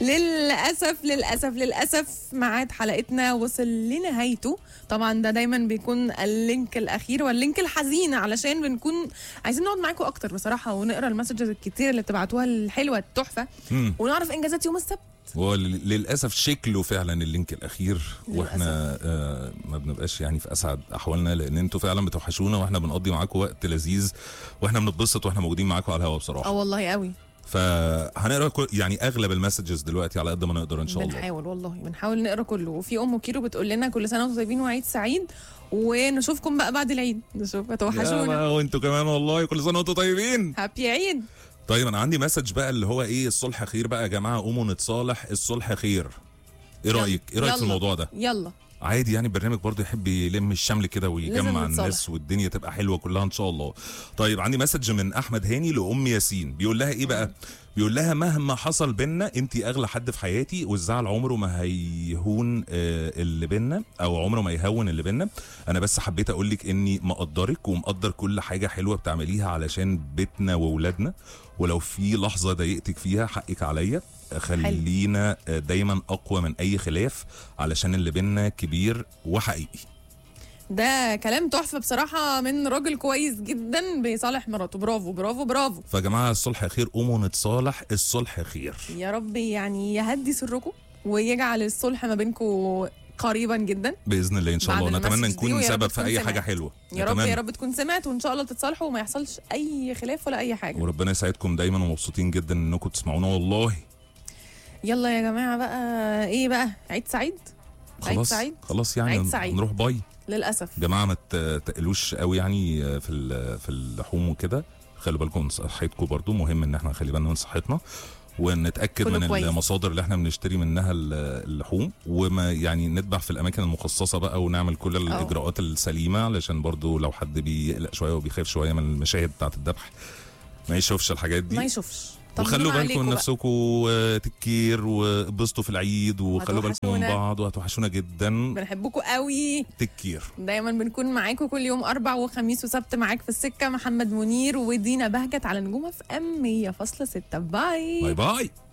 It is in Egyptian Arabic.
للاسف للاسف للاسف ميعاد حلقتنا وصل لنهايته طبعا ده دايما بيكون اللينك الاخير واللينك الحزين علشان بنكون عايزين نقعد معاكم اكتر بصراحه ونقرا المسجز الكتير اللي بتبعتوها الحلوه التحفه مم. ونعرف انجازات يوم السبت وللاسف شكله فعلا اللينك الاخير واحنا آه ما بنبقاش يعني في اسعد احوالنا لان انتوا فعلا بتوحشونا واحنا بنقضي معاكم وقت لذيذ واحنا بنتبسط واحنا موجودين معاكم على الهوا اه بصراحه والله قوي فهنقرا كل- يعني اغلب المسجز دلوقتي على قد ما نقدر ان شاء الله بنحاول والله بنحاول نقرا كله وفي ام كيلو بتقول لنا كل سنه وانتم طيبين وعيد سعيد ونشوفكم بقى بعد العيد نشوف يا توحشونا بقى وانتوا كمان والله كل سنه وانتم طيبين هابي عيد طيب انا عندي مسج بقى اللي هو ايه الصلح خير بقى يا جماعه قوموا نتصالح الصلح خير ايه يلا. رايك ايه رايك في يلا. الموضوع ده يلا عادي يعني البرنامج برضه يحب يلم الشمل كده لازم ويجمع نتصالح. الناس والدنيا تبقى حلوه كلها ان شاء الله طيب عندي مسج من احمد هاني لام ياسين بيقول لها ايه بقى بيقول لها مهما حصل بينا انت اغلى حد في حياتي والزعل عمره ما هيهون آه، اللي بينا او عمره ما يهون اللي بينا انا بس حبيت اقول لك اني مقدرك ومقدر كل حاجه حلوه بتعمليها علشان بيتنا واولادنا ولو في لحظه ضايقتك فيها حقك عليا خلينا آه، دايما اقوى من اي خلاف علشان اللي بينا كبير وحقيقي ده كلام تحفه بصراحه من راجل كويس جدا بيصالح مراته برافو برافو برافو فيا جماعه الصلح خير قوموا نتصالح الصلح خير يا رب يعني يهدي سركم ويجعل الصلح ما بينكم قريبا جدا باذن الله ان شاء بعد الله نتمنى المسج دي نكون ويا رب سبب في تكون اي سمعت. حاجه حلوه يا رب نتمنى. يا رب تكون سمعت وان شاء الله تتصالحوا وما يحصلش اي خلاف ولا اي حاجه وربنا يسعدكم دايما ومبسوطين جدا انكم تسمعونا والله يلا يا جماعه بقى ايه بقى عيد سعيد عيد خلاص سعيد خلاص يعني عيد سعيد. نروح باي للاسف جماعه ما ت- تقلوش قوي يعني في ال- في اللحوم وكده خلوا بالكم من صحتكم برضو مهم ان احنا نخلي بالنا من صحتنا ونتاكد كله من كويس. المصادر اللي احنا بنشتري منها ال- اللحوم وما يعني نذبح في الاماكن المخصصه بقى ونعمل كل الاجراءات السليمه علشان برضو لو حد بيقلق شويه وبيخاف شويه من المشاهد بتاعه الذبح ما يشوفش الحاجات دي ما يشوفش وخلوا طمنونا بالكم من عليكم بقى. نفسكم آه، تكير واتبسطوا في العيد وخلوا بالكم من وهتوحشونا. بعض وهتوحشونا جدا بنحبكم قوي تكير دايما بنكون معاكم كل يوم اربع وخميس وسبت معاك في السكه محمد منير ودينا بهجت على نجوم اف ام 100.6 باي باي باي